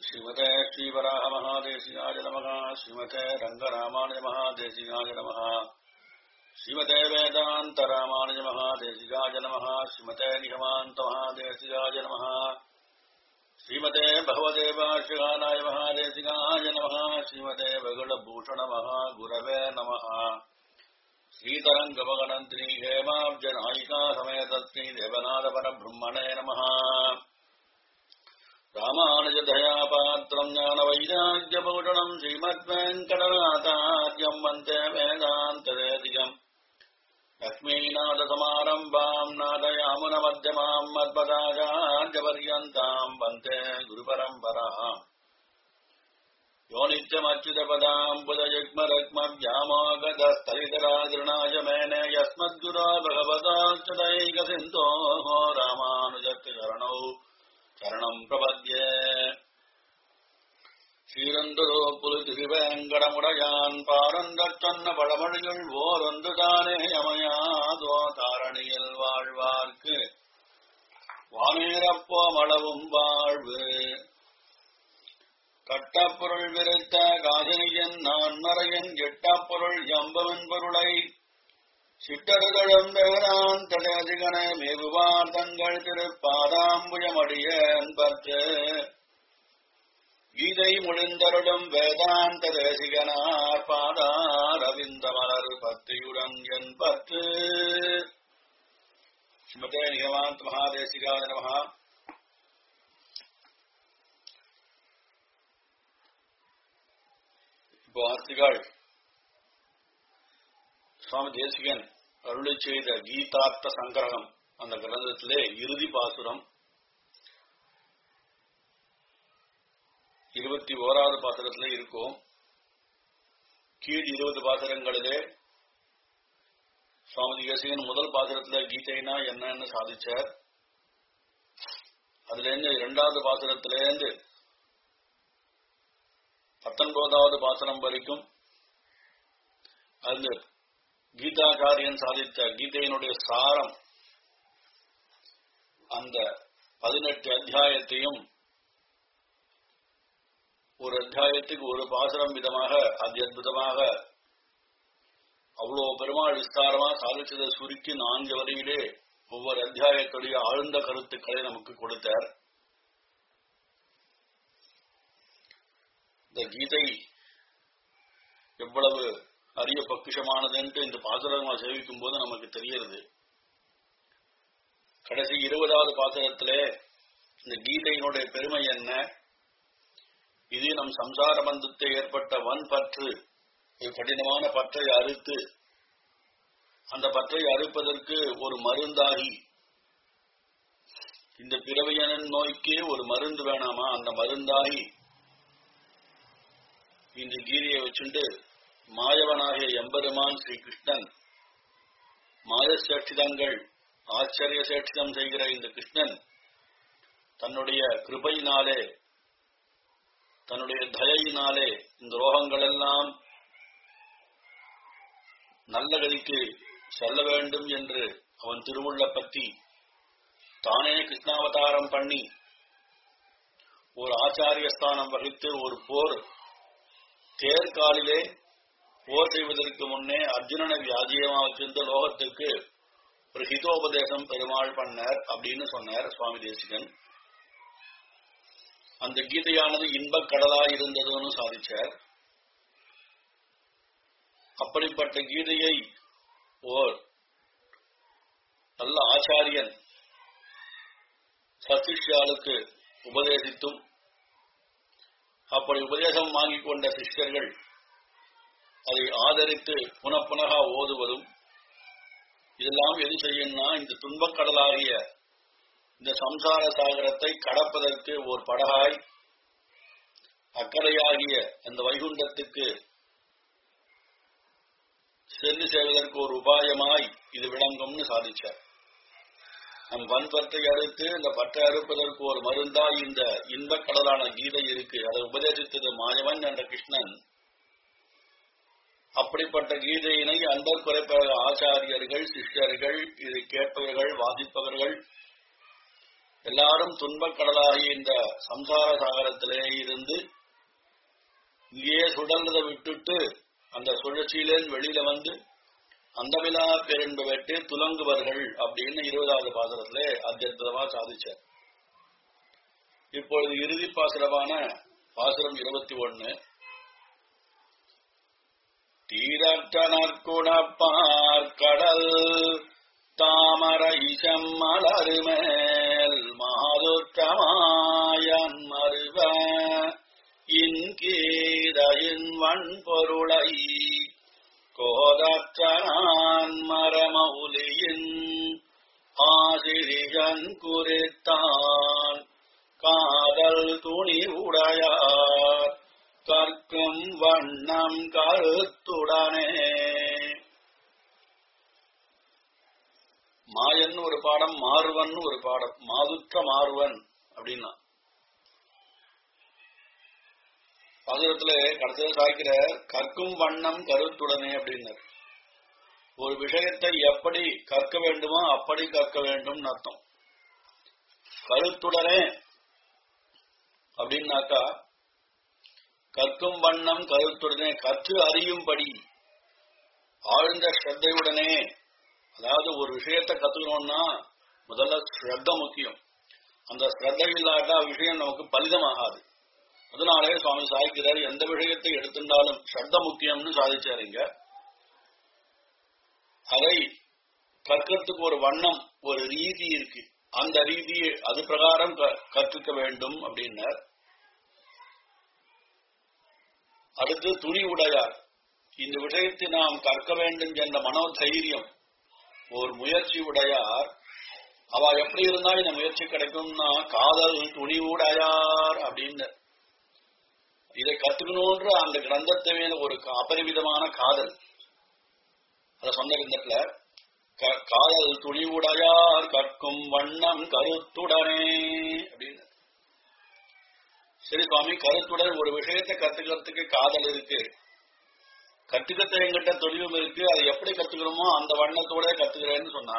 श्रीमते श्रीवराह महादेशिकाय नमः श्रीमते रङ्गरामानुज महादेशिकाय नमः श्रीमते वेदान्त रामानुज महादेशिकाय नमः श्रीमते निगमान्त महादेशिकाय नमः श्रीमते भगवदेवाशिगानाय महादेशिकाय नमः श्रीमते वगुलभूषण महागुरवे नमः श्रीतरङ्गमगणन्त्री हेमाब्जनायिका समेत श्रीदेवनाथपरब्रह्मणे नमः रामानुजदयापात्रम् ज्ञानवैराग्यभूषणम् श्रीमद्वेङ्कटनाथार्यम् वन्दे वेदान्तवेदिकम् लक्ष्मीनाथसमारम्भाम् नादयामुनमध्यमाम् मद्पदाचार्यपर्यन्ताम् वन्दे गुरुपरम्पराम् यो नित्यमच्युतपदाम् पुजयुग्मरग्मव्यामोगतस्तरितरादृणाय मेने यस्मद्गुरो भगवताच्युतैकसिन्धोः रामानुजस्य चरणौ சரணம் பிரபத்யே சீரந்ததோ புலிதிருவேங்கடமுடையான் பாரந்தச் சொன்ன பழமொழியுள் ஓரொன்று தானே அமையாதோ தாரணியில் வாழ்வார்க்கு வானேரப்போமளவும் வாழ்வு கட்டப்பொருள் விருத்த காசினியன் நான் மறையன் எட்டப்பொருள் எம்பவன் பொருளை சிட்டர்களும் வேறான் தடதிகன மேவுவார் தங்கள் திருப்பாதாம்புயமடியன் பற்று கீதை முழிந்தருடும் வேதாந்த தேசிகனார் பாதார் ரவிந்த மலர் பத்தியுடன் என் பற்று ஸ்ரீமதே நிகமாந்த் மகாதேசிகாய நமகா இப்போ ஆஸ்திகாள் சுவாமி தேசிகன் அருளை செய்த கீதார்த்த சங்கிரகம் அந்த கிரந்தத்திலே இறுதி பாசுரம் இருபத்தி ஓராவது பாசுரத்திலே இருக்கும் கீழ் இருபது பாசுரங்களிலே சுவாமி தேசிகன் முதல் பாசுரத்துல கீதைனா என்னன்னு சாதிச்சார் அதுல இருந்து இரண்டாவது பாசுரத்திலேருந்து பத்தொன்பதாவது பாசுரம் வரைக்கும் அது கீதாச்சாரியன் சாதித்த கீதையினுடைய சாரம் அந்த பதினெட்டு அத்தியாயத்தையும் ஒரு அத்தியாயத்துக்கு ஒரு பாசுரம் விதமாக அத்தியுதமாக அவ்வளோ பெருமாள் விஸ்தாரமா சாதிச்சதை சுருக்கி நான்கு வரையிலே ஒவ்வொரு அத்தியாயத்துடைய ஆழ்ந்த கருத்துக்களை நமக்கு கொடுத்தார் இந்த கீதை எவ்வளவு அரிய பக்குஷமானதுன்ட்டு இந்த பாசுரமா சேவிக்கும் போது நமக்கு தெரிகிறது கடைசி இருபதாவது பாசுரத்திலே இந்த கீதையினுடைய பெருமை என்ன இது நம் சம்சார பந்தத்தை ஏற்பட்ட வன் பற்று கடினமான பற்றை அறுத்து அந்த பற்றை அறுப்பதற்கு ஒரு மருந்தாகி இந்த பிறவியனின் நோய்க்கு ஒரு மருந்து வேணாமா அந்த மருந்தாகி இந்த கீதையை வச்சுட்டு மாயவனாகிய எம்பெருமான் ஸ்ரீ கிருஷ்ணன் மாய சேட்சிதங்கள் ஆச்சரிய சேட்சிதம் செய்கிற இந்த கிருஷ்ணன் தன்னுடைய கிருபையினாலே தன்னுடைய தயையினாலே இந்த ரோகங்கள் எல்லாம் நல்ல கதிக்கு செல்ல வேண்டும் என்று அவன் திருவுள்ள பற்றி தானே கிருஷ்ணாவதாரம் பண்ணி ஒரு ஆச்சாரிய ஸ்தானம் வகித்து ஒரு போர் தேர்காலிலே போர் செய்வதற்கு முன்னே அர்ஜுனனை வியாஜியமா வச்சிருந்த லோகத்துக்கு ஒரு ஹிதோபதேசம் பெருமாள் பண்ணார் அப்படின்னு சொன்னார் சுவாமி தேசிகன் அந்த கீதையானது இன்பக் கடலா இருந்ததுன்னு சாதிச்சார் அப்படிப்பட்ட கீதையை ஓர் நல்ல ஆச்சாரியன் சசிஷ்யாளுக்கு உபதேசித்தும் அப்படி உபதேசம் வாங்கிக் கொண்ட சிஷ்யர்கள் அதை ஆதரித்து புனப்புனக ஓதுவதும் இதெல்லாம் எது செய்யும்னா இந்த துன்பக்கடலாகிய இந்த சம்சார சாகரத்தை கடப்பதற்கு ஒரு படகாய் அக்கறையாகிய அந்த வைகுண்டத்துக்கு சென்று செய்வதற்கு ஒரு உபாயமாய் இது விளங்கும்னு சாதிச்சார் நம் வன் பற்றை அறுத்து இந்த பற்றை அறுப்பதற்கு ஒரு மருந்தாய் இந்த இன்பக் கடலான கீதை இருக்கு அதை உபதேசித்தது மாயவன் என்ற கிருஷ்ணன் அப்படிப்பட்ட கீதையினை அன்பர் குறைப்ப ஆச்சாரியர்கள் சிஷ்யர்கள் இதை கேட்பவர்கள் வாசிப்பவர்கள் எல்லாரும் துன்பக் கடலாகிய இந்த சம்சார சாகரத்திலே இருந்து இங்கேயே சுடல்றதை விட்டுட்டு அந்த சுழற்சியிலேருந்து வெளியில வந்து அந்தமிலா பேரன்பு வெட்டு துலங்குவர்கள் அப்படின்னு இருபதாவது பாசுரத்திலே அத்தியுதமா சாதிச்சார் இப்பொழுது இறுதி பாசுரமான பாசுரம் இருபத்தி ஒன்னு தீரற்ற நற்குணப்பார் கடல் தாமர இசம் மலருமேல் மாதுற்றமாயன் மருவ இன்கீரையின் வன்பொருளை கோதற்றனான் மரமௌலியின் ஆசிரியன் குறித்தான் காதல் துணி உடையார் கற்கும் வண்ணம் கருத்துடனே மாயன் ஒரு பாடம் மாறுவன் ஒரு பாடம் மாதுற்ற மாறுவன் அப்படின்னா பாசுரத்துல கடைசியில் சாய்க்கிற கற்கும் வண்ணம் கருத்துடனே அப்படின்னார் ஒரு விஷயத்தை எப்படி கற்க வேண்டுமோ அப்படி கற்க வேண்டும் அர்த்தம் கருத்துடனே அப்படின்னாக்கா கற்கும் வண்ணம் கருத்துடனே கற்று அறியும்படி ஆழ்ந்த ஸ்ரத்தையுடனே அதாவது ஒரு விஷயத்தை கத்துக்கணும்னா முதல்ல ஸ்ரத்த முக்கியம் அந்த ஸ்ரத்த இல்லாட்டா விஷயம் நமக்கு பலிதமாகாது அதனாலே சுவாமி சாய்க்கிறார் எந்த விஷயத்தை எடுத்திருந்தாலும் ஸ்ரத்த முக்கியம்னு சாதிச்சாருங்க அதை கற்கிறதுக்கு ஒரு வண்ணம் ஒரு ரீதி இருக்கு அந்த ரீதியை அது பிரகாரம் கற்றுக்க வேண்டும் அப்படின்னார் அடுத்து துணி உடையார் இந்த விஷயத்தை நாம் கற்க வேண்டும் என்ற மனோதைரியம் ஒரு முயற்சி உடையார் அவ எப்படி இருந்தா இந்த முயற்சி கிடைக்கும்னா காதல் துணி உடையார் அப்படின்னு இதை கத்துக்கணும்ன்ற அந்த கிரந்தத்தை மேல ஒரு அபரிமிதமான காதல் அத சொன்ன கிரந்தத்துல காதல் துணி உடையார் கற்கும் வண்ணம் கருத்துடனே அப்படின்னு சரி சுவாமி கருத்துடன் ஒரு விஷயத்தை கத்துக்கிறதுக்கு காதல் இருக்கு கத்துக்கத்த எங்கிட்ட தொழிலும் இருக்கு அதை எப்படி கத்துக்கிறோமோ அந்த வண்ணத்தோட கத்துக்கிறேன்னு சொன்னா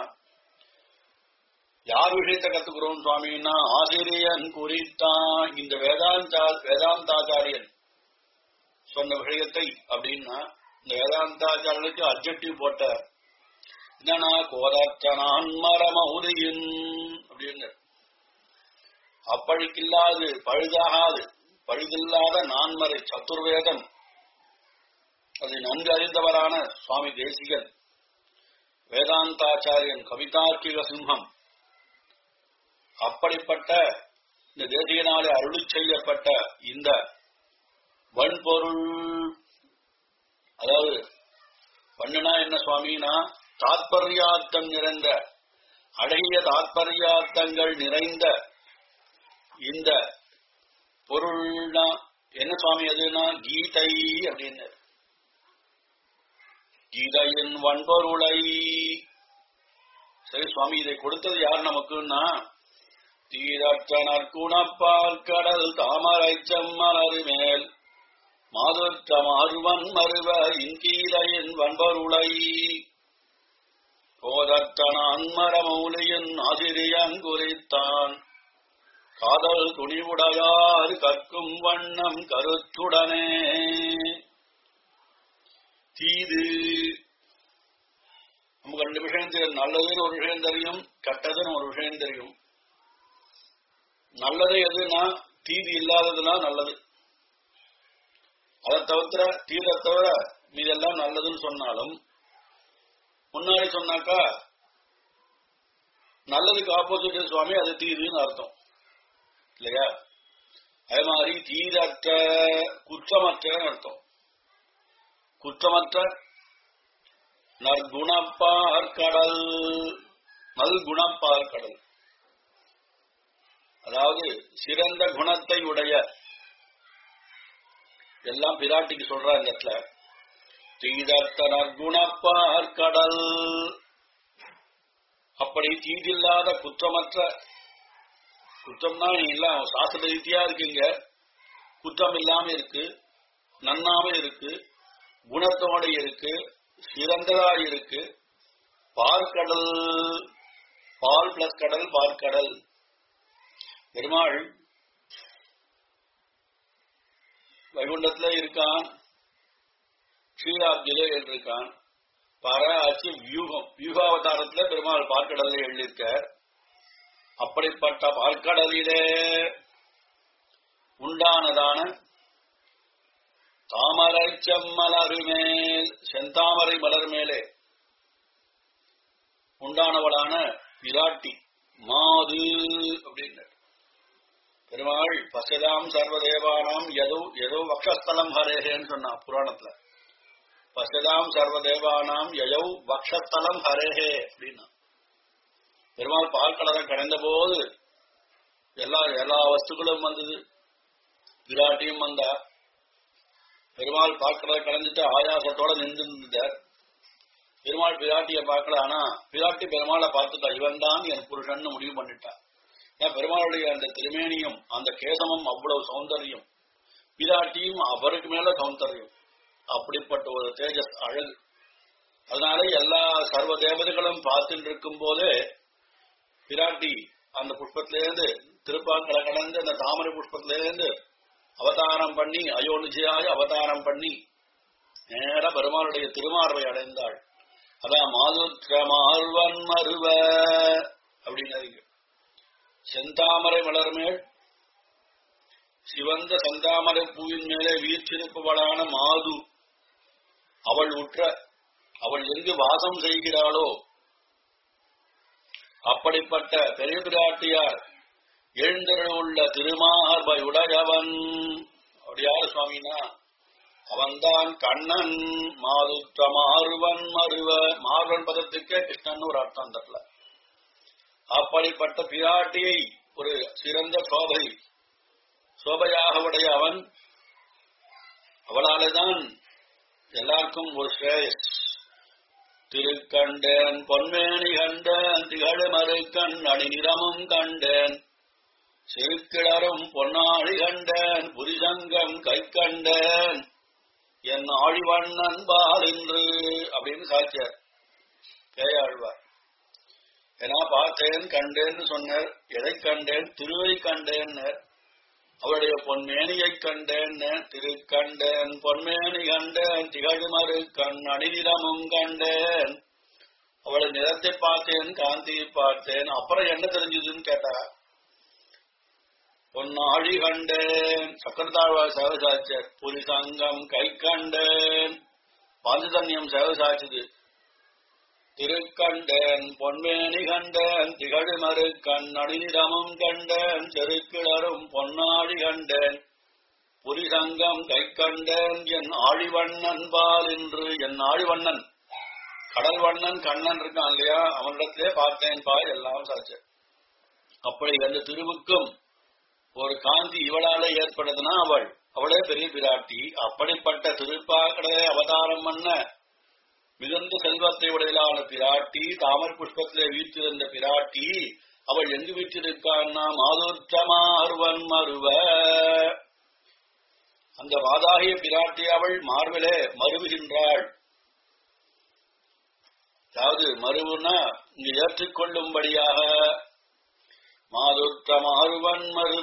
யார் விஷயத்தை கத்துக்கிறோம் சுவாமின்னா ஆசிரியன் குறித்தான் இந்த வேதாந்தா வேதாந்தாச்சாரியன் சொன்ன விஷயத்தை அப்படின்னா இந்த வேதாந்தாச்சாரியனுக்கு அப்ஜெக்டிவ் போட்ட என்னன்னா கோதாச்சனான் மரமௌதியின் அப்படின்னு அப்பழிக்கில்லாது பழுதாகாது பழுதில்லாத நான்மறை சத்துர்வேதம் அதை நன்கு அறிந்தவரான சுவாமி தேசிகன் வேதாந்தாச்சாரியன் கவிதார்க்கிக சிம்ஹம் அப்படிப்பட்ட இந்த தேசிகனாலே அருளி செய்யப்பட்ட இந்த வன்பொருள் அதாவது பண்ணுனா என்ன சுவாமினா தாத்பரியார்த்தம் நிறைந்த அழகிய தாத்பரியார்த்தங்கள் நிறைந்த இந்த பொருள்னா என்ன சுவாமி அதுனா கீதை அப்படின்னு கீதையின் வன்பொருளை சரி சுவாமி இதை கொடுத்தது யார் நமக்குன்னா தீரற்ற நற்குணப்பால் கடல் தாமரை செம்மலரு மேல் மாதுற்ற மாறுவன் மறுவ இன்கீரையின் வன்பொருளை போதற்ற அன்மரமௌலியின் ஆசிரியன் குறித்தான் காதல் துணிவுடையார் கற்கும் வண்ணம் கருத்துடனே தீது நமக்கு ரெண்டு விஷயம் தெரியும் நல்லதுன்னு ஒரு விஷயம் தெரியும் கெட்டதுன்னு ஒரு விஷயம் தெரியும் நல்லது எதுனா தீது இல்லாததுனா நல்லது அதை தவிர தீதை தவிர மீதெல்லாம் நல்லதுன்னு சொன்னாலும் முன்னாடி சொன்னாக்கா நல்லதுக்கு ஆப்போசிட் சுவாமி அது தீதுன்னு அர்த்தம் இல்லையா அதே மாதிரி தீரற்ற குற்றமற்ற அர்த்தம் குற்றமற்ற நற்குணப்பார் கடல் நல்குணப்பார் கடல் அதாவது சிறந்த குணத்தை உடைய எல்லாம் பிராட்டிக்கு சொல்ற இந்த இடத்துல தீதத்த நற்குணப்பார் கடல் அப்படி தீதில்லாத குற்றமற்ற குற்றம்னா நீ எல்லாம் சாஸ்திர ரீதியா இருக்கீங்க குற்றம் இல்லாம இருக்கு நன்னாம இருக்கு குணத்தோட இருக்கு சிறந்ததா இருக்கு பார்க்கடல் பால் பிளஸ் கடல் பார்க்கடல் பெருமாள் வைகுண்டத்துல இருக்கான் ஸ்ரீராப்தியில இருக்கான் பர ஆச்சு வியூகம் வியூகாவதாரத்துல பெருமாள் பார்க்கடல்ல எழுதியிருக்கார் அப்படிப்பட்ட பார்க்கடலிலே உண்டானதான தாமரை செம்மலர் மேல் செந்தாமரை மலர் மேலே உண்டானவளான விராட்டி மாது அப்படின்னு பெருமாள் பசதாம் சர்வதேவானாம் எதோ ஏதோ வக்ஷஸ்தலம் ஹரேஹேன்னு சொன்னா புராணத்துல பசதாம் சர்வதேவானாம் யயௌ வக்ஷஸ்தலம் ஹரேஹே அப்படின்னா பெருமாள் பால்கடலை கடைந்த போது எல்லா எல்லா வஸ்துக்களும் வந்தது விராட்டியும் வந்தா பெருமாள் பால்கடலை கடைஞ்சிட்டு ஆயாசத்தோட நின்று இருந்தார் பெருமாள் பிராட்டிய பார்க்கல ஆனா பிராட்டி பெருமாளை பார்த்துட்டா இவன் தான் என் புருஷன் முடிவு பண்ணிட்டா ஏன் பெருமாளுடைய அந்த திருமேனியும் அந்த கேசமும் அவ்வளவு சௌந்தரியம் பிராட்டியும் அவருக்கு மேல சௌந்தரியம் அப்படிப்பட்ட ஒரு தேஜஸ் அழகு அதனால எல்லா சர்வ தேவதைகளும் பார்த்துட்டு இருக்கும் போதே பிராட்டி அந்த புஷ்பத்திலேருந்து திருப்பாக்களை கடந்து அந்த தாமரை புஷ்பத்திலேருந்து அவதாரம் பண்ணி அயோனிஜையாக அவதாரம் பண்ணி நேர பெருமாளுடைய திருமார்வை அடைந்தாள் அதான் மாதுற்றமார்வன் மருவ அப்படின்னு செந்தாமரை மலர் மேல் சிவந்த செந்தாமரை பூவின் மேலே வீற்றிருப்பவளான மாது அவள் உற்ற அவள் எங்கு வாசம் செய்கிறாளோ அப்படிப்பட்ட பெரிய பிராட்டியார் எழுந்தருளுள்ள திருமார்பை உடையவன் அப்படி யாரு சுவாமினா அவன்தான் கண்ணன் மாதுற்ற மாறுவன் மருவ மாறுவன் பதத்துக்கே கிருஷ்ணன் ஒரு அர்த்தம் தரல அப்படிப்பட்ட பிராட்டியை ஒரு சிறந்த சோபை சோபையாக உடைய அவன் அவளாலேதான் எல்லாருக்கும் ஒரு ஸ்ரேயஸ் திருக்கண்டேன் பொன்மேனி கண்டேன் திகழ் மறுக்கண் அணிநிறமும் கண்டேன் சிறுக்கிடரும் பொன்னாழி கண்டேன் புரிசங்கம் கை கண்டேன் என் ஆழிவண்ணன் பால் என்று அப்படின்னு சாட்சியார் பேயாழ்வார் ஏன்னா பார்த்தேன் கண்டேன்னு சொன்னார் எதை கண்டேன் திருவை கண்டேன்னர் அவளுடைய பொன்மேனியை கண்டேன் திருக்கண்டேன் பொன்மேனி கண்டேன் திகழ்மறு கண் அணிநிறமும் கண்டேன் அவளை நிறத்தை பார்த்தேன் காந்தியை பார்த்தேன் அப்புறம் என்ன தெரிஞ்சதுன்னு கேட்டா பொன்னாழி கண்டேன் சக்கரத்தாழ்வார் சேவசாச்சர் புலி சங்கம் கை கண்டேன் பாஞ்சதன்யம் சேவசாச்சுது திருக்கண்டேன் பொன்மேனி கண்டேன் திகழ்மறு கண் அடிநிறமும் கண்டேன் செருக்கிளரும் பொன்னாழி கண்டேன் புரிசங்கம் கை கண்டேன் என் ஆழிவண்ணன் பால் என்று என் ஆழிவண்ணன் கடல் வண்ணன் கண்ணன் இருக்கான் இல்லையா அவனிடத்திலே பார்த்தேன் பா எல்லாம் சாச்சு அப்படி அந்த திருவுக்கும் ஒரு காந்தி இவளால ஏற்படுதுன்னா அவள் அவளே பெரிய பிராட்டி அப்படிப்பட்ட திருப்பாக்கடலை அவதாரம் பண்ண மிகுந்த செல்வத்தை உடையலான பிராட்டி தாமர் புஷ்பத்திலே வீற்றிருந்த பிராட்டி அவள் எங்கு வீற்றிருக்கான்னா மாதுற்றமார்வன் மருவ அந்த வாதாகிய பிராட்டி அவள் மார்பிலே மருவுகின்றாள் அதாவது மருவுனா இங்கு ஏற்றுக்கொள்ளும்படியாக மாதுற்றமார்வன் மருவ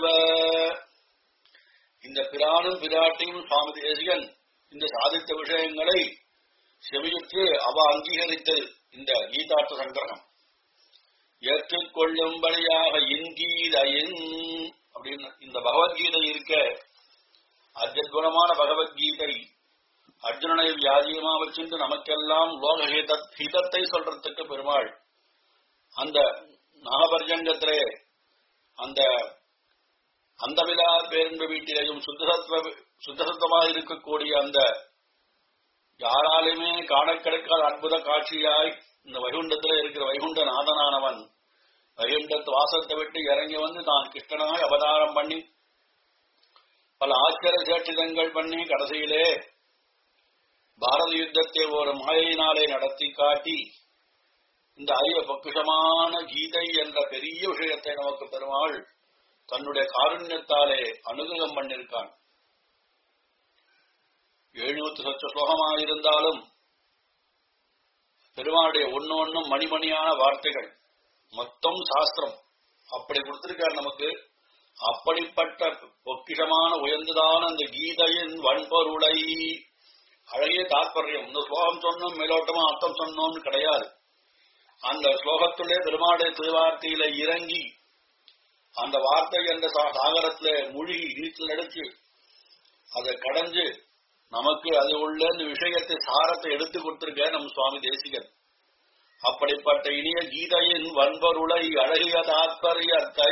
இந்த பிரானும் பிராட்டியும் சுவாமி தேசிகன் இந்த சாதித்த விஷயங்களை செவியுற்று அவ அங்கீகரித்தது இந்த கீதார்த்த சங்கிரகம் ஏற்றுக்கொள்ளும்படியாக இன்கீதையின் அப்படின்னு இந்த பகவத்கீதை இருக்க அத்யுணமான பகவத்கீதை அர்ஜுனனை வியாதியமா வச்சுட்டு நமக்கெல்லாம் லோக ஹித- ஹிதத்தை சொல்றதுக்கு பெருமாள் அந்த நாகபர்ஜங்கத்திலே அந்த அந்தமிலா பேரன்பு வீட்டிலேயும் சுத்தசத்வ சுத்தசத்தமாக இருக்கக்கூடிய அந்த யாராலுமே காண கிடைக்காத அற்புத காட்சியாய் இந்த வைகுண்டத்துல இருக்கிற வைகுண்ட நாதனானவன் வைகுண்டத்து வாசத்தை விட்டு இறங்கி வந்து தான் கிருஷ்ணனாய் அவதாரம் பண்ணி பல ஆச்சரிய சேட்சிதங்கள் பண்ணி கடைசியிலே பாரத யுத்தத்தை ஒரு மாயினாலே நடத்தி காட்டி இந்த அரிய பொக்கிஷமான கீதை என்ற பெரிய விஷயத்தை நமக்கு பெருமாள் தன்னுடைய காருண்யத்தாலே அனுகிரகம் பண்ணிருக்கான் எழுநூத்தி சொச்ச ஸ்லோகமாக இருந்தாலும் பெருமாளுடைய ஒன்னு ஒன்னும் மணிமணியான வார்த்தைகள் மொத்தம் சாஸ்திரம் அப்படி கொடுத்திருக்கார் நமக்கு அப்படிப்பட்ட பொக்கிஷமான உயர்ந்ததான அந்த கீதையின் வன்பொருளை அழகிய தாற்பயம் இந்த ஸ்லோகம் சொன்னோம் மேலோட்டமா அர்த்தம் சொன்னோம்னு கிடையாது அந்த ஸ்லோகத்துள்ளே பெருமாளுடைய திருவார்த்தையில இறங்கி அந்த வார்த்தை என்ற சா- சாகரத்துல மூழ்கி நீச்சல் அடிச்சு அதை கடைஞ்சு நமக்கு அது உள்ள இந்த விஷயத்தை சாரத்தை எடுத்து கொடுத்திருக்க நம் சுவாமி தேசிகன் அப்படிப்பட்ட இனிய கீதையின் வன்பொருளை அழகிய தாத்பரியத்தை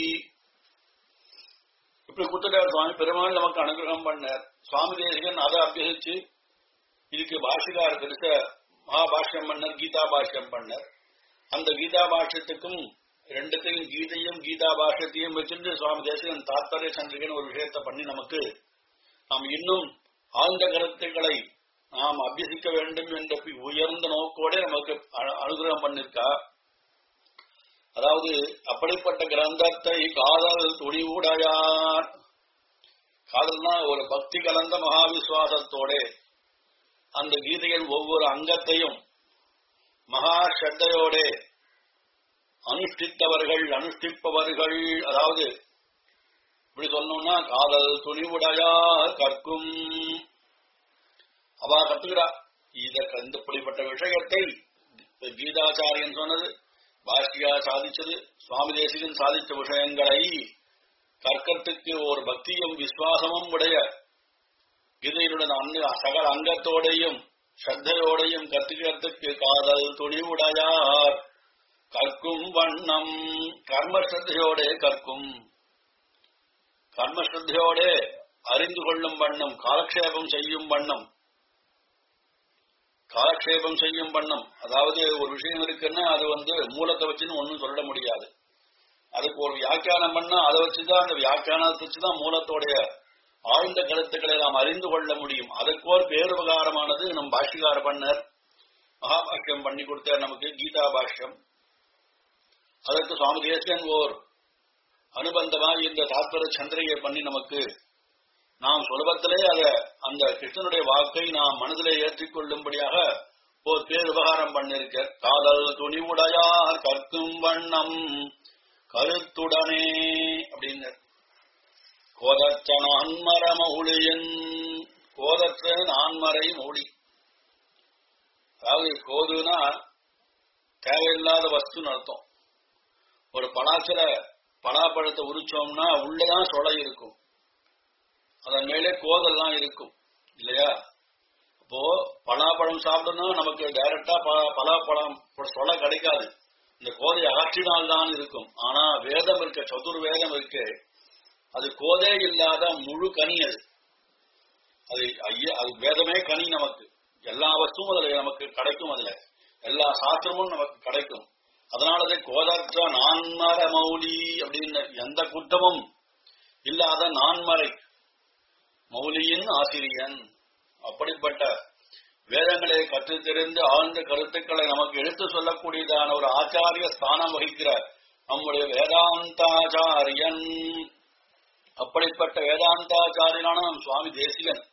இப்படி கொடுத்துட்டார் சுவாமி பெருமாள் நமக்கு அனுகிரகம் பண்ணார் சுவாமி தேசிகன் அதை அபியசிச்சு இதுக்கு பாஷிகார் பெருச மகாபாஷ்யம் பண்ணார் கீதா பாஷ்யம் பண்ணார் அந்த கீதா பாஷ்யத்துக்கும் ரெண்டுத்தையும் கீதையும் கீதா பாஷ்யத்தையும் வச்சுட்டு சுவாமி தேசிகன் தாத்பரிய சந்திரிகன் ஒரு விஷயத்தை பண்ணி நமக்கு நாம் இன்னும் ஆழ்ந்த கருத்துக்களை நாம் அபியசிக்க வேண்டும் என்ற பி- உயர்ந்த நோக்கோட நமக்கு அ- அனுகிரகம் பண்ணிருக்கா அதாவது அப்படிப்பட்ட கிரந்தத்தை காதல் துணிவுடையார் காதல்னா ஒரு பக்தி கலந்த மகாவிசுவாசத்தோட அந்த கீதையின் ஒவ்வொரு அங்கத்தையும் மகா ஸ்ரத்தையோட அனுஷ்டித்தவர்கள் அனுஷ்டிப்பவர்கள் அதாவது இப்படி சொல்லணும்னா காதல் துணிவுடையார் கற்கும் அவா கத்துக்கிறா இத இந்த இப்படிப்பட்ட விஷயத்தை கீதாச்சாரியன் சொன்னது பாஷ்யா சாதிச்சது சுவாமி தேசிகன் சாதித்த விஷயங்களை கற்கத்துக்கு ஒரு பக்தியும் விசுவாசமும் உடைய கீதையினுடன் அங்க சகல அங்கத்தோடையும் ஸ்ரத்தையோடையும் கத்துக்கிறதுக்கு காதல் துணிவுடையார் கற்கும் வண்ணம் கர்மஸ்ரத்தையோட கற்கும் கர்மஸ்ரத்தையோட அறிந்து கொள்ளும் வண்ணம் காலக்ஷேபம் செய்யும் வண்ணம் காலக்ஷேபம் செய்யும் வண்ணம் அதாவது ஒரு விஷயம் இருக்குன்னா அது வந்து மூலத்தை வச்சுன்னு ஒன்னும் சொல்ல முடியாது அதுக்கு ஒரு வியாக்கியானம் பண்ணா அதை வச்சுதான் அந்த வியாக்கியானத்தை வச்சுதான் மூலத்தோடைய ஆழ்ந்த கருத்துக்களை நாம் அறிந்து கொள்ள முடியும் அதுக்கு ஒரு பேருபகாரமானது நம் பாஷ்யகார பண்ணர் மகாபாஷ்யம் பண்ணி கொடுத்தார் நமக்கு கீதா பாஷ்யம் அதற்கு சுவாமி தேசியன் ஓர் அனுபந்தமா இந்த தாத்பர சந்திரிகை பண்ணி நமக்கு நாம் சுலபத்திலே அத அந்த கிருஷ்ணனுடைய வாக்கை நாம் மனதிலே ஏற்றிக் கொள்ளும்படியாக ஒரு பேருபகாரம் பண்ணிருக்க காதல் துணிவுடையார் கற்கும் வண்ணம் கருத்துடனே அப்படின்னு கோதற்ற நான்மர மௌழியன் கோதற்ற நான்மறை மௌழி அதாவது கோதுனா தேவையில்லாத வஸ்துன்னு அர்த்தம் ஒரு பலாச்சில பலாப்பழத்தை உரிச்சோம்னா உள்ளதான் சொலை இருக்கும் அதன் மேலே கோதெல்லாம் இருக்கும் இல்லையா அப்போ பலாப்பழம் சாப்பிடணும் நமக்கு டைரக்டா பலாப்பழம் சொலை கிடைக்காது இந்த கோதை அகற்றினால்தான் இருக்கும் ஆனா வேதம் இருக்க சதுர் வேதம் இருக்கு அது கோதே இல்லாத முழு கனி அது அது ஐயா அது வேதமே கனி நமக்கு எல்லா வஸ்துவும் அதுல நமக்கு கிடைக்கும் அதுல எல்லா சாஸ்திரமும் நமக்கு கிடைக்கும் அதனாலதே கோதற்ற நான்மர மௌலி அப்படின்னு எந்த குற்றமும் இல்லாத நான்மறை மௌலியின் ஆசிரியன் அப்படிப்பட்ட வேதங்களை கற்றுத் தெரிந்து ஆழ்ந்த கருத்துக்களை நமக்கு எடுத்து சொல்லக்கூடியதான ஒரு ஆச்சாரிய ஸ்தானம் வகிக்கிற நம்முடைய வேதாந்தாச்சாரியன் அப்படிப்பட்ட வேதாந்தாச்சாரியனான நம் சுவாமி தேசிகன்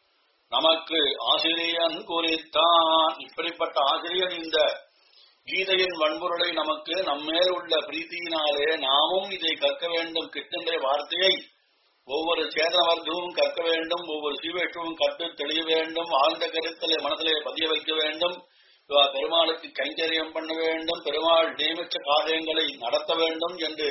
நமக்கு ஆசிரியன் குறித்தான் இப்படிப்பட்ட ஆசிரியன் இந்த கீதையின் வன்பொருளை நமக்கு நம்மேல் உள்ள பிரீத்தியினாலே நாமும் இதை கற்க வேண்டும் கிருஷ்ணனுடைய வார்த்தையை ஒவ்வொரு சேதன வர்க்கமும் கற்க வேண்டும் ஒவ்வொரு சீவேஷமும் கற்று தெளிய வேண்டும் ஆழ்ந்த கருத்தலை மனதிலே பதிய வைக்க வேண்டும் இவா பெருமாளுக்கு கைங்கரியம் பண்ண வேண்டும் பெருமாள் நியமிச்ச காரியங்களை நடத்த வேண்டும் என்று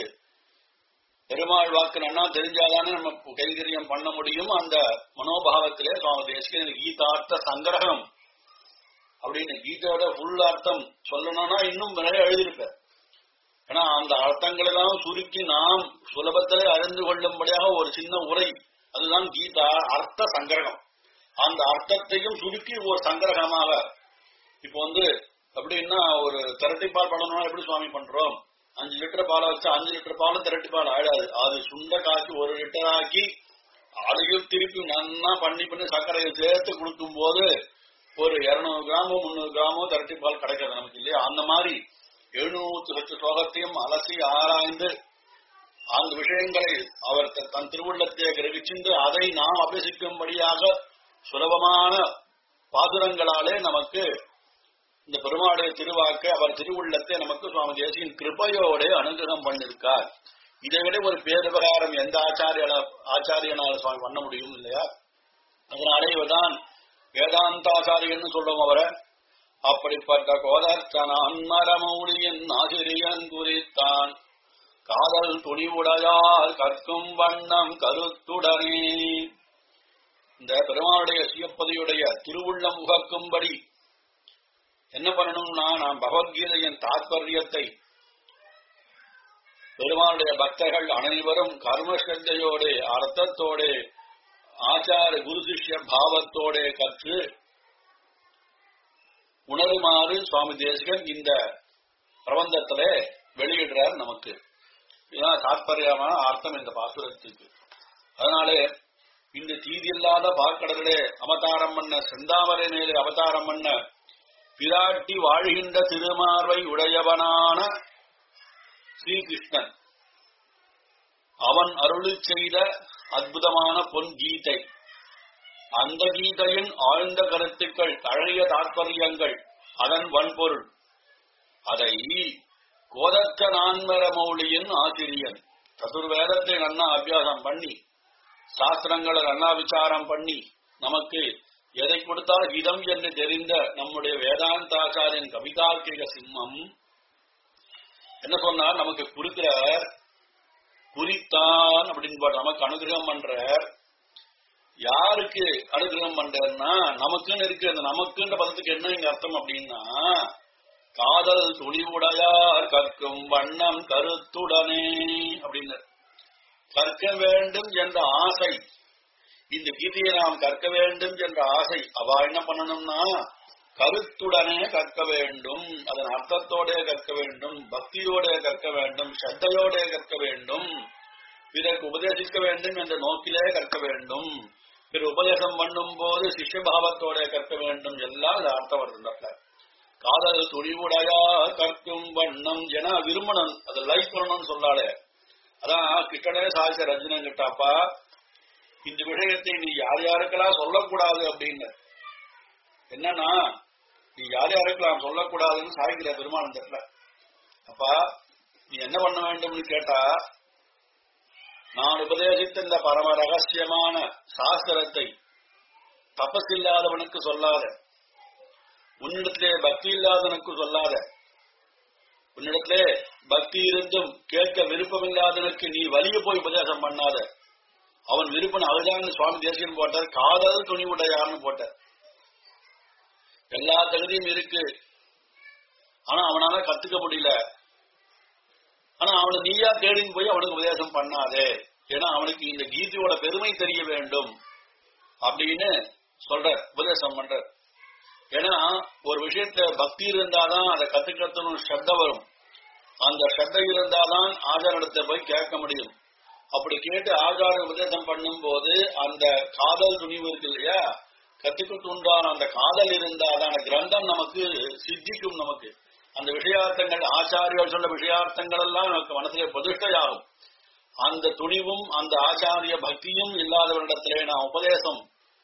பெருமாள் வாக்கு நன்னா தெரிஞ்சாதானே நம்ம கைங்கரியம் பண்ண முடியும் அந்த மனோபாவத்திலே சுவாமி தேசிகன் கீதார்த்த சங்கிரகம் அப்படின்னு கீதையோட ஃபுல் அர்த்தம் சொல்லணும்னா இன்னும் நிறைய எழுதியிருப்பார் ஏன்னா அந்த அர்த்தங்கள் எல்லாம் சுருக்கி நாம் சுலபத்திலே அறிந்து கொள்ளும்படியாக ஒரு சின்ன உரை அதுதான் கீதா அர்த்த சங்கிரகம் அந்த அர்த்தத்தையும் சுருக்கி ஒரு சங்கிரகமாக இப்போ வந்து எப்படின்னா ஒரு திரட்டி பால் பண்ணணும்னா எப்படி சுவாமி பண்றோம் அஞ்சு லிட்டர் பாலை வச்சு அஞ்சு லிட்டர் பாலும் திரட்டி பால் ஆயிடாது அது சுண்ட காய்ச்சி ஒரு லிட்டர் ஆக்கி அதையும் திருப்பி நன்னா பண்ணி பண்ணி சர்க்கரையை சேர்த்து கொடுக்கும் போது ஒரு இருநூறு கிராமோ முந்நூறு கிராமோ திரட்டி பால் கிடைக்காது நமக்கு இல்லையா அந்த மாதிரி எழுநூத்தி பத்து ஸ்லோகத்தையும் அலசி ஆராய்ந்து அந்த விஷயங்களை அவர் த- தன் திருவுள்ளத்தை கிரகிச்சிந்து அதை நாம் அபியசிக்கும்படியாக சுலபமான பாசுரங்களாலே நமக்கு இந்த பெருமாளுடைய திருவாக்கு அவர் திருவுள்ளத்தை நமக்கு சுவாமி தேசியின் கிருபையோட அனுகிரகம் பண்ணிருக்கார் இதை விட ஒரு பேருபகாரம் எந்த ஆச்சாரிய ஆச்சாரியனால சுவாமி பண்ண முடியும் இல்லையா அதனாலே இவர்தான் வேதாந்தாச்சாரியன்னு சொல்லுவோம் அவரை அப்படிப்பட்ட கோதர்த்தனான் மரமௌடியின் ஆசிரியன் குறித்தான் காதல் துணிவுடையால் கற்கும் வண்ணம் கருத்துடனே இந்த பெருமானுடைய சுயப்பதியுடைய திருவுள்ளம் உகக்கும்படி என்ன பண்ணணும்னா நாம் பகவத்கீதையின் தாத்பரியத்தை பெருமானுடைய பக்தர்கள் அனைவரும் கர்மஸ்ரத்தையோடு அர்த்தத்தோடு ஆச்சார குரு சிஷ்ய பாவத்தோட கற்று உணருமாறு சுவாமி தேசிகன் இந்த பிரபந்தத்திலே வெளியிடுறார் நமக்கு இதுதான் தாற்பயமான அர்த்தம் இந்த பாசுரத்துக்கு அதனாலே இந்த தீதி இல்லாத பார்க்கடலே அவதாரம் பண்ண செந்தாமரை மேலே அவதாரம் பண்ண பிராட்டி வாழ்கின்ற திருமார்வை உடையவனான ஸ்ரீகிருஷ்ணன் அவன் அருளி செய்த அற்புதமான பொன் கீதை அந்த கீதையின் ஆழ்ந்த கருத்துக்கள் அழகிய தாற்பயங்கள் அதன் வன்பொருள் அதை கோதக்க நான்மர மௌலியின் ஆசிரியன் சதுர்வேதத்தை நன்னா அபியாசம் பண்ணி சாஸ்திரங்களை நன்னா விசாரம் பண்ணி நமக்கு எதை கொடுத்தால் இதம் என்று தெரிந்த நம்முடைய வேதாந்தாச்சாரியன் கவிதார்க்கிக சிம்மம் என்ன சொன்னார் நமக்கு குறிக்கிறார் குறித்தான் அப்படின்னு போட்டு நமக்கு அனுகிரகம் பண்றார் யாருக்கு அனுகிரகம் பண்றாருன்னா நமக்குன்னு இருக்கு அந்த நமக்குன்ற பதத்துக்கு என்ன இங்க அர்த்தம் அப்படின்னா காதல் துணிவுடையார் கற்கும் வண்ணம் கருத்துடனே அப்படின்னு கற்க வேண்டும் என்ற ஆசை இந்த கீதையை நாம் கற்க வேண்டும் என்ற ஆசை அவ என்ன பண்ணணும்னா கருத்துடனே கற்க வேண்டும் அதன் அர்த்தத்தோட கற்க வேண்டும் பக்தியோட கற்க வேண்டும் ஸ்ரத்தையோட கற்க வேண்டும் பிறருக்கு உபதேசிக்க வேண்டும் என்ற நோக்கிலே கற்க வேண்டும் பிற உபதேசம் பண்ணும் போது சிஷ்யபாவத்தோட கற்க வேண்டும் எல்லாம் அது அர்த்தம் வருது காதல் துணிவுடையா கற்கும் வண்ணம் என விரும்பணும் அதை லைக் பண்ணணும்னு சொல்லாலே அதான் கிட்டனே சாதிச்ச ரஜினன் கிட்டாப்பா இந்த விஷயத்தை நீ யார் யாருக்கெல்லாம் சொல்லக்கூடாது அப்படின்னு என்னன்னா நீ யார் யாருக்கெல்லாம் சொல்லக்கூடாதுன்னு சாய்க்கிற பெருமானந்தத்துல அப்பா நீ என்ன பண்ண வேண்டும்னு கேட்டா நான் உபதேசித்த இந்த பரம ரகசியமான சாஸ்திரத்தை தபசில்லாதவனுக்கு சொல்லாத உன்னிடத்திலே பக்தி இல்லாதவனுக்கு சொல்லாத உன்னிடத்திலே பக்தி இருந்தும் கேட்க விருப்பமில்லாதவனுக்கு நீ வலிய போய் உபதேசம் பண்ணாத அவன் விருப்பம் அதுதான் சுவாமி தேசியன் போட்டார் காதல் துணிவுடையார்னு போட்டார் எல்லா தகுதியும் இருக்கு ஆனா அவனால கத்துக்க முடியல ஆனா அவனை நீயா தேடின்னு போய் அவனுக்கு உபதேசம் பண்ணாதே ஏன்னா அவனுக்கு இந்த கீதையோட பெருமை தெரிய வேண்டும் அப்படின்னு சொல்ற உபதேசம் பண்ற ஏன்னா ஒரு விஷயத்த பக்தி இருந்தாதான் அதை கத்துக்கத்தணும் ஸ்ரத்த வரும் அந்த ஸ்ரத்த இருந்தாதான் ஆச்சாரத்தை போய் கேட்க முடியும் அப்படி கேட்டு ஆச்சார உபதேசம் பண்ணும் போது அந்த காதல் துணிவு இருக்கு இல்லையா கத்துக்கிட்டு உண்டான அந்த காதல் இருந்தாதான் அந்த கிரந்தம் நமக்கு சித்திக்கும் நமக்கு அந்த விஷயார்த்தங்கள் ஆச்சாரியர்கள் சொன்ன விஷயார்த்தங்கள் எல்லாம் நமக்கு மனசிலே பிரதிஷ்டையாகும் அந்த துணிவும் அந்த ஆச்சாரிய பக்தியும் இல்லாதவரிடத்திலே நான் உபதேசம்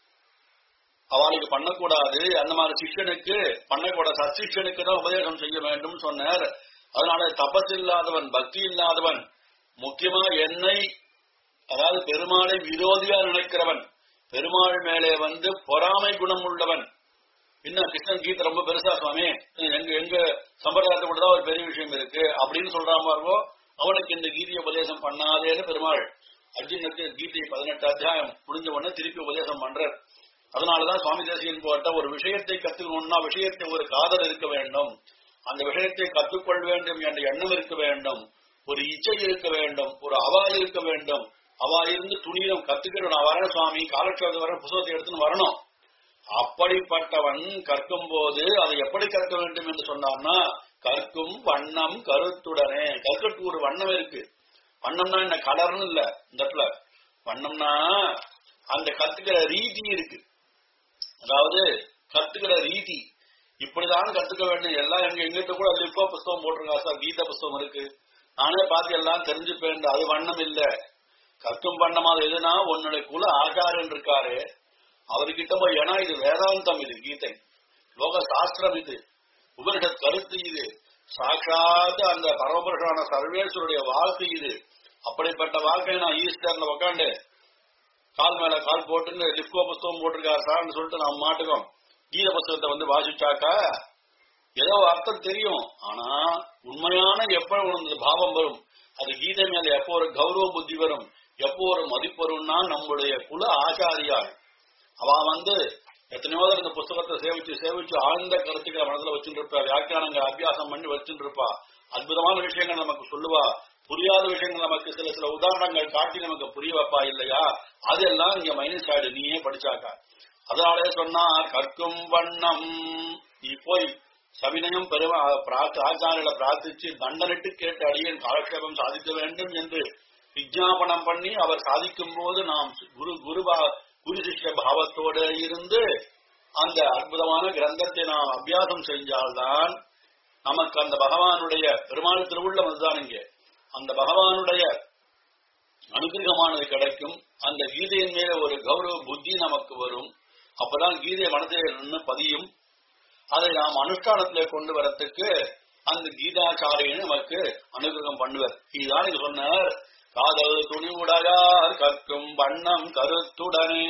அவளுக்கு பண்ணக்கூடாது அந்த மாதிரி சிஷ்யனுக்கு பண்ணக்கூடாது சச்சிஷ்யனுக்கு தான் உபதேசம் செய்ய வேண்டும் சொன்னார் அதனால தபஸ் இல்லாதவன் பக்தி இல்லாதவன் முக்கியமா என்னை அதாவது பெருமாளை விரோதியா நினைக்கிறவன் பெருமாள் மேலே வந்து பொறாமை குணம் உள்ளவன் இன்னும் கிருஷ்ணன் கீதை ரொம்ப பெருசா சுவாமி எங்க எங்க சம்பிரதாயத்தை கூட தான் ஒரு பெரிய விஷயம் இருக்கு அப்படின்னு சொல்றான் பாருவோ அவனுக்கு இந்த கீதையை உபதேசம் பண்ணாதேன்னு பெருமாள் அர்ஜுனுக்கு கீதை பதினெட்டு அத்தியாயம் முடிஞ்ச உடனே திருப்பி உபதேசம் பண்றார் அதனாலதான் சுவாமி தேசியன் போட்ட ஒரு விஷயத்தை கத்துக்கணும்னா விஷயத்தை ஒரு காதல் இருக்க வேண்டும் அந்த விஷயத்தை கற்றுக்கொள்ள வேண்டும் என்ற எண்ணம் இருக்க வேண்டும் ஒரு இச்சை இருக்க வேண்டும் ஒரு அவா இருக்க வேண்டும் அவா இருந்து துணியம் கத்துக்கணும் நான் வரேன் சுவாமி காலட்சேபத்தை வர புத்தகத்தை எடுத்துன்னு வரணும் அப்படிப்பட்டவன் கற்கும் போது அதை எப்படி கற்க வேண்டும் என்று சொன்னார்னா கற்கும் வண்ணம் கருத்துடனே கற்கட்டு ஒரு வண்ணம் இருக்கு வண்ணம்னா என்ன கலர்னு இல்ல இந்த இடத்துல வண்ணம்னா அந்த கத்துக்கிற ரீதி இருக்கு அதாவது கத்துக்கிற ரீதி இப்படிதான் கத்துக்க வேண்டும் எல்லாம் எங்க எங்கிட்ட கூட லிப்பா புஸ்தகம் போட்டிருக்கா சார் கீத புஸ்தகம் இருக்கு நானே பார்த்து எல்லாம் தெரிஞ்சுப்பேன் அது வண்ணம் இல்ல கற்கும் வண்ணமா எதுனா உன்னுடைய குல ஆச்சாரன் இருக்காரு அவர்கிட்ட போய் ஏன்னா இது வேதாந்தம் இது கீதை லோக சாஸ்திரம் இது உபனிஷத் கருத்து இது சாட்சாத் அந்த பரமபுருஷான சர்வேஸ்வருடைய வாக்கு இது அப்படிப்பட்ட வாழ்க்கையை நான் ஈஸ்டர்ல உக்காண்டு கால் மேல கால் போட்டு லிப்கோ புஸ்தகம் போட்டிருக்காரு சார்னு சொல்லிட்டு நம்ம மாட்டுக்கோம் கீத புஸ்தகத்தை வந்து வாசிச்சாக்கா ஏதோ அர்த்தம் தெரியும் ஆனா உண்மையான எப்ப உனக்கு பாவம் வரும் அது கீதை மேல எப்போ ஒரு கௌரவ புத்தி வரும் எப்போ ஒரு மதிப்பு வரும்னா நம்முடைய குல ஆச்சாரியார் அவ வந்து எத்தனையோ தடவை இந்த புஸ்தகத்தை சேவிச்சு சேவிச்சு ஆழ்ந்த கருத்துக்களை மனசுல வச்சுட்டு இருப்பா வியாக்கியானங்கள் அபியாசம் பண்ணி வச்சுட்டு இருப்பா அற்புதமான விஷயங்கள் நமக்கு சொல்லுவா புரியாத விஷயங்கள் நமக்கு சில சில உதாரணங்கள் காட்டி நமக்கு புரிய வைப்பா இல்லையா அதெல்லாம் இங்க மைனஸ் ஆயிடு நீயே படிச்சாக்கா அதனாலே சொன்னா கற்கும் வண்ணம் நீ போய் சவினயம் பெரும பிரார்த்த ஆச்சாரிகளை பிரார்த்திச்சு தண்டனிட்டு கேட்டு அடியன் காலக்ஷேபம் சாதிக்க வேண்டும் என்று விஜாபனம் பண்ணி அவர் சாதிக்கும் போது நாம் குரு குருபா குரு சிஷ்ய பாவத்தோட இருந்து அந்த அற்புதமான கிரந்தத்தை நாம் அபியாசம் செஞ்சால்தான் நமக்கு அந்த பகவானுடைய பெருமாள் திருவுள்ளம் அதுதான் இங்கே அந்த பகவானுடைய அனுகிரகமானது கிடைக்கும் அந்த கீதையின் மேல ஒரு கௌரவ புத்தி நமக்கு வரும் அப்பதான் கீதை மனதில் நின்று பதியும் அதை நாம் அனுஷ்டானத்திலே கொண்டு வரத்துக்கு அந்த கீதாச்சாரியன் நமக்கு அனுகிரகம் பண்ணுவர் இதுதான் இது சொன்னார் காதல் துணி உடையார் கற்கும் வண்ணம் கருத்துடனே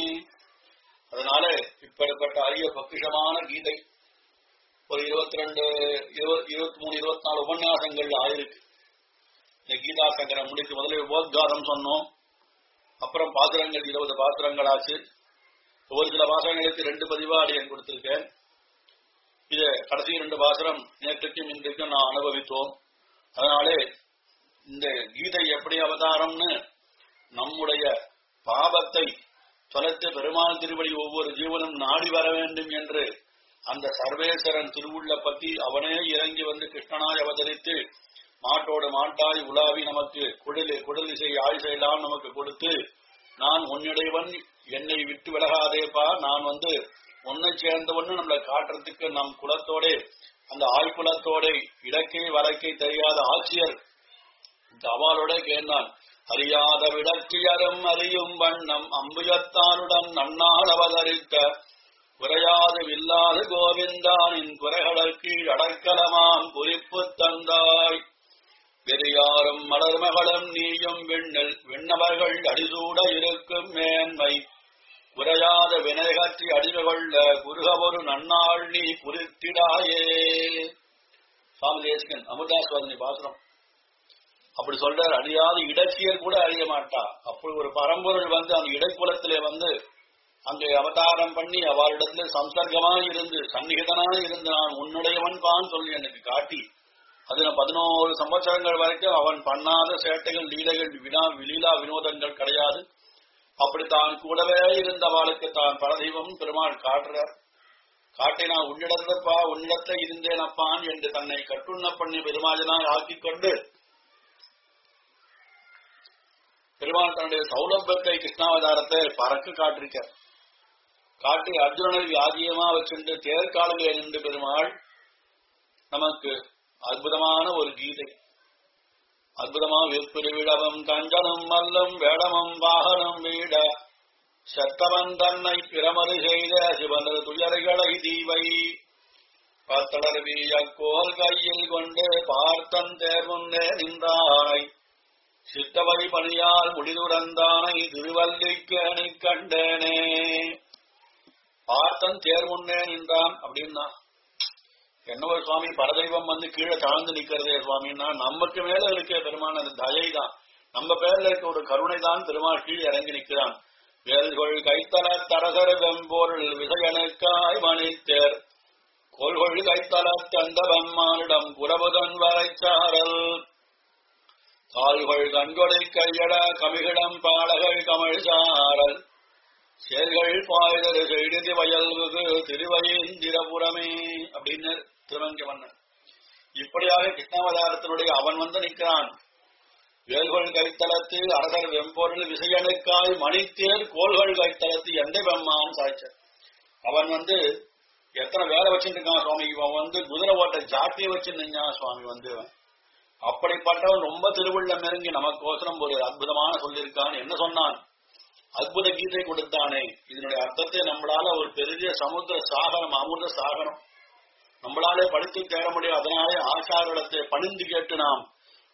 அதனால இப்படிப்பட்ட அரிய பொக்கிஷமான கீதை ஒரு இருபத்தி ரெண்டு இருபத்தி மூணு இருபத்தி நாலு உபன்யாசங்கள் ஆயிருக்கு இந்த கீதா சங்கரம் முடித்து முதலில் உபோத்காரம் சொன்னோம் அப்புறம் பாத்திரங்கள் இருபது பாத்திரங்கள் ஆச்சு ஒரு சில பாசங்களுக்கு ரெண்டு பதிவாடியன் கொடுத்திருக்கேன் இது கடைசி ரெண்டு பாசனம் நேற்றுக்கும் இன்றைக்கும் நான் அனுபவித்தோம் அதனாலே இந்த கீதை எப்படி அவதாரம்னு நம்முடைய பாவத்தை தொலைத்து பெருமாள் திருவடி ஒவ்வொரு ஜீவனும் நாடி வர வேண்டும் என்று அந்த சர்வேஸ்வரன் திருவுள்ள பத்தி அவனே இறங்கி வந்து கிருஷ்ணனாய் அவதரித்து மாட்டோடு மாட்டாய் உலாவி நமக்கு குடல் குடல் இசை ஆயுசை எல்லாம் நமக்கு கொடுத்து நான் உன்னிடையவன் என்னை விட்டு விலகாதேப்பா நான் வந்து உன்னை சேர்ந்தவன்னு நம்மளை காட்டுறதுக்கு நம் குலத்தோட அந்த ஆய்குலத்தோட இடக்கை வழக்கை தெரியாத ஆட்சியர் அவளோட கேட்டான் அறியாத விடக்கியரும் அறியும் வண்ணம் அம்புயத்தானுடன் நன்னாள் அவதரித்த குறையாது வில்லாது கோவிந்தானின் குறைகளுக்கு அடக்கலமாம் குறிப்பு தந்தாய் பெரியாரும் மலர்மகளும் நீயும் விண்ணில் விண்ணவர்கள் அடிசூட இருக்கும் மேன்மை குறையாத வினைகற்றி அடிமைகொள்ள குருக ஒரு நன்னாள் நீ குறித்திடாயே சுவாமி தேசிகன் அமிர்தாஸ்வாதினி பாசுரம் அப்படி சொல்றார் அழியாத இடச்சியர் கூட அறிய மாட்டா அப்படி ஒரு பரம்பொருள் வந்து அந்த இடைக்குலத்திலே வந்து அங்கே அவதாரம் பண்ணி அவரிடத்துல சம்சர்க்கமா இருந்து சந்நிகிதனா இருந்து நான் உன்னுடையவன் தான் சொல்லி எனக்கு காட்டி அதுல பதினோரு சம்பத்சரங்கள் வரைக்கும் அவன் பண்ணாத சேட்டைகள் லீலைகள் வினா விலீலா வினோதங்கள் கிடையாது அப்படி தான் கூடவே இருந்தவாளுக்கு தான் பரதெய்வம் பெருமாள் காட்டுறார் காட்டி நான் உன்னிடத்தப்பா உன்னிடத்தை இருந்தேன் அப்பான் என்று தன்னை கட்டுண்ண பண்ணி பெருமாஜனாய் ஆக்கிக் கொண்டு பெருமாள் தன்னுடைய சௌலபியத்தை கிருஷ்ணாவதாரத்தை பறக்க காட்டிருக்கார் காட்டி அர்ஜுனனை வியாதியமா வச்சுட்டு தேர்காலிலே நின்று பெருமாள் நமக்கு அற்புதமான ஒரு கீதை அற்புதமா விற்புரி விடவும் கஞ்சனும் மல்லும் வேடமும் வாகனம் வீட செத்தவன் தன்னை பிரமறு செய்த சிவனது துயர்களை தீவை பத்தளர் வீய கோல் கையில் கொண்டு பார்த்தன் தேர்முன்னே நின்றானை சித்தவரி பணியால் முடிதுறந்தானை திருவல்லிக்கேணி கண்டேனே பார்த்தன் தேர்முன்னே நின்றான் அப்படின்னா என்னவோ சுவாமி பரதெய்வம் வந்து கீழே தாழ்ந்து நிக்கிறதே சுவாமின்னா நமக்கு மேல இருக்க பெருமான் அந்த தயை தான் நம்ம பேர்ல இருக்க ஒரு கருணை தான் பெருமாள் கீழே இறங்கி நிற்கிறான் வேல்கொள் கைத்தல தரகர வெம்போருள் விசையனுக்காய் மணித்தேர் கோல்கொள் கைத்தல தந்த வெம்மானிடம் புறபுதன் வரைச்சாரல் கால்கள் கண்கொடை கையட கமிகிடம் பாடகள் கமிழ் சாரல் சேர்கள் பாய்தரு செய்தி வயல்வுகு திருவயேந்திரபுரமே அப்படின்னு திருவங்க மன்னன் இப்படியாக கிருஷ்ணாவதாரத்தினுடைய அவன் வந்து நிற்கிறான் வேல்கொள் கைத்தலத்து அரசர் வெம்பொருள் விசையனுக்காய் மணித்தேர் கோள்கள் கைத்தலத்து எந்த வெம்மான் சாய்ச்சர் அவன் வந்து எத்தனை வேலை வச்சுருக்கான் சுவாமி இவன் வந்து குதிரை ஓட்ட ஜாட்டியை வச்சிருந்தான் சுவாமி வந்து அப்படிப்பட்டவன் ரொம்ப திருவுள்ள நெருங்கி நமக்கோசரம் ஒரு அற்புதமான சொல்லியிருக்கான் என்ன சொன்னான் அற்புத கீதை கொடுத்தானே இதனுடைய அர்த்தத்தை நம்மளால ஒரு பெரிய சமுத்திர சாகரம் அமுத சாகரம் நம்மளாலே படித்து தேட முடியும் அதனாலே ஆச்சாரத்தை பணிந்து கேட்டு நாம்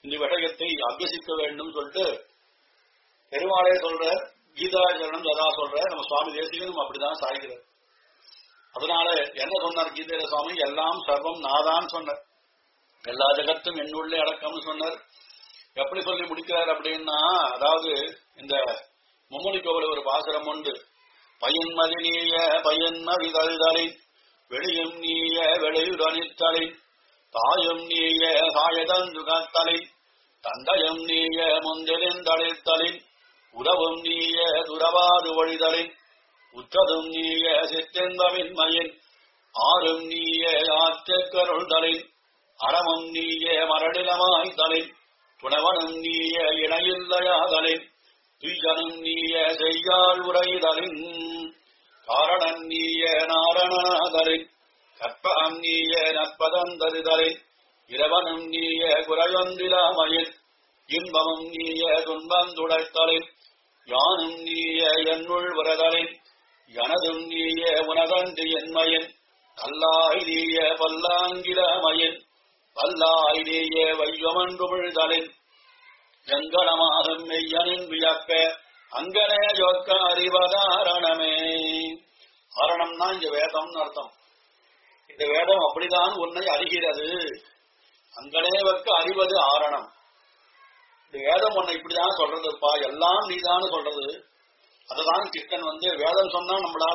இந்த விஷயத்தை அபியசிக்க வேண்டும் சொல்லிட்டு பெருமாளே சொல்ற கீதாச்சரணம் சதா சொல்ற நம்ம சுவாமி தேசிகனும் அப்படிதான் சாய்கிறார் அதனால என்ன சொன்னார் கீதையில சுவாமி எல்லாம் சர்வம் நாதான் சொன்னார் எல்லா ஜகத்தும் என்னுள்ளே அடக்கம்னு சொன்னார் எப்படி சொல்லி முடிக்கிறார் அப்படின்னா அதாவது இந்த மும்மொழி கோவில் ஒரு பாசுரம் உண்டு பயன்மதி நீய பயன்மதி தழுதலை வெளியும் நீய வெளியுடனித்தலை தாயும் நீய சாயதந்துகத்தலை தந்தையும் நீய முந்திலிந்தளித்தலின் உறவும் நீய துறவாது வழிதலின் உற்றதும் நீய சித்தெந்தமின்மையின் ஆறும் நீய ஆற்றக்கருள்தலின் அறமும் நீய மரடிலமாய்தலின் துணவனும் நீய இணையில்லையாதலின் துய்யனும் நீய செய்யாள் உரைதலின் காரணம் நீய நாரணனாதலின் கற்பகம் நீய நற்பதந்தருதலின் இரவனும் நீய குறையொன்றிலாமையில் இன்பமும் நீய துன்பம் துடைத்தலின் யானும் நீய என்னுள் வரதலின் எனதும் நீய உனதன்று என்மையின் கல்லாய் நீய பல்லாங்கிலமயின் பல்லாய் நீய வையமன்றுமிழ்தலின் எங்கனமாகும் மெய்யனின் வியப்ப அங்கனே ஜொக்க அறிவதாரணமே ஆரணம்னா இங்க வேதம்னு அர்த்தம் இந்த வேதம் அப்படிதான் உன்னை அறிகிறது அங்கனே வைக்க அறிவது ஆரணம் இந்த வேதம் உன்னை இப்படிதான் சொல்றதுப்பா எல்லாம் நீதான் சொல்றது அததான் கிருஷ்ணன் வந்து வேதம் சொன்னா நம்மளால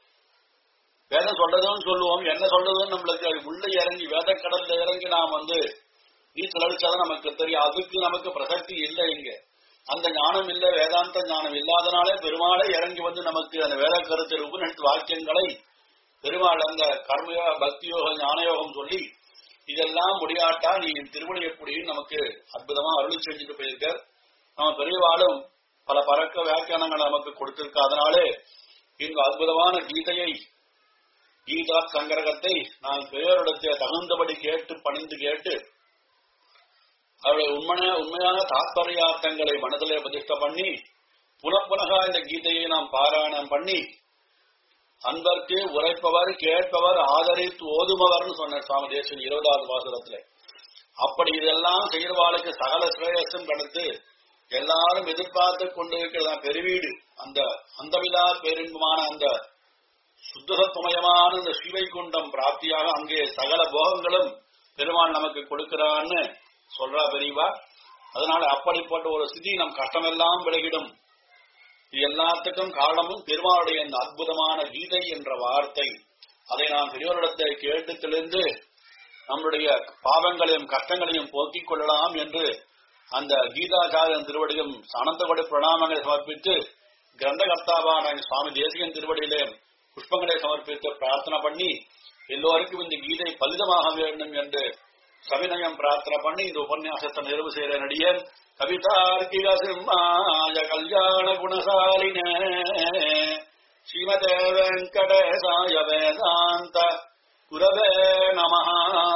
வேதம் சொல்றதுன்னு சொல்லுவோம் என்ன சொல்றதுன்னு நம்மளுக்கு உள்ள இறங்கி வேதக்கடல்ல இறங்கி நாம் வந்து நீச்சல் அடிச்சாதான் நமக்கு தெரியும் அதுக்கு நமக்கு பிரசக்தி இல்லை இங்க அந்த ஞானம் இல்ல வேதாந்த ஞானம் இல்லாதனாலே பெருமாளை இறங்கி வந்து நமக்கு அந்த வேத கருத்து உபநிஷத்து வாக்கியங்களை பெருமாள் அந்த கர்மயோக பக்தியோக ஞானயோகம் சொல்லி இதெல்லாம் முடியாட்டா நீ திருமணி எப்படி நமக்கு அற்புதமா அருளி செஞ்சுட்டு போயிருக்க நம்ம பெரியவாளும் பல பறக்க வியாக்கியானங்களை நமக்கு கொடுத்திருக்க அதனாலே இங்கு அற்புதமான கீதையை கீதா சங்கரகத்தை நான் பெயரிடத்தை தகுந்தபடி கேட்டு பணிந்து கேட்டு அவருடைய உண்மையான உண்மையான தாத்பரியார்த்தங்களை மனதிலே பிரதிஷ்ட பண்ணி புனப்புனகா இந்த கீதையை நாம் பாராயணம் பண்ணி அன்பர்க்கு உரைப்பவர் கேட்பவர் ஆதரித்து ஓதுமவர்னு சொன்னார் சுவாமி தேசன் இருபதாவது வாசகத்துல அப்படி இதெல்லாம் செய்கிறவாளுக்கு சகல சிரேயசும் கடந்து எல்லாரும் எதிர்பார்த்து கொண்டிருக்கிறதா பெருவீடு அந்த அந்தமில்லா பேரின்பமான அந்த சுத்தசத்துமயமான இந்த ஸ்ரீவைகுண்டம் பிராப்தியாக அங்கே சகல போகங்களும் பெருமாள் நமக்கு கொடுக்கிறான்னு சொல்றா பெரியவா அதனால அப்படிப்பட்ட ஒரு ஸ்திதி நம் கஷ்டமெல்லாம் விலகிடும் இது எல்லாத்துக்கும் காரணமும் பெருமாளுடைய இந்த அற்புதமான கீதை என்ற வார்த்தை அதை நாம் பெரியவரிடத்தை கேட்டு தெளிந்து நம்முடைய பாவங்களையும் கஷ்டங்களையும் போக்கிக் கொள்ளலாம் என்று அந்த கீதாச்சாரியன் திருவடியும் அனந்தகொடை பிரணாமங்களை சமர்ப்பித்து கிரந்தகர்த்தாவான சுவாமி தேசிகன் திருவடியிலே புஷ்பங்களை சமர்ப்பித்து பிரார்த்தனை பண்ணி எல்லோருக்கும் இந்த கீதை பலிதமாக வேண்டும் என்று சவிநயம் பிரார்த்தனை பண்ணி இந்த உபன்யாசத்தை நிறைவு செய்கிற நடிகர் கவிதார்க்கிக சிம்மாய கல்யாண குணசாலின ஸ்ரீமதே வெங்கடேசாய வேதாந்த குரவே நமஹா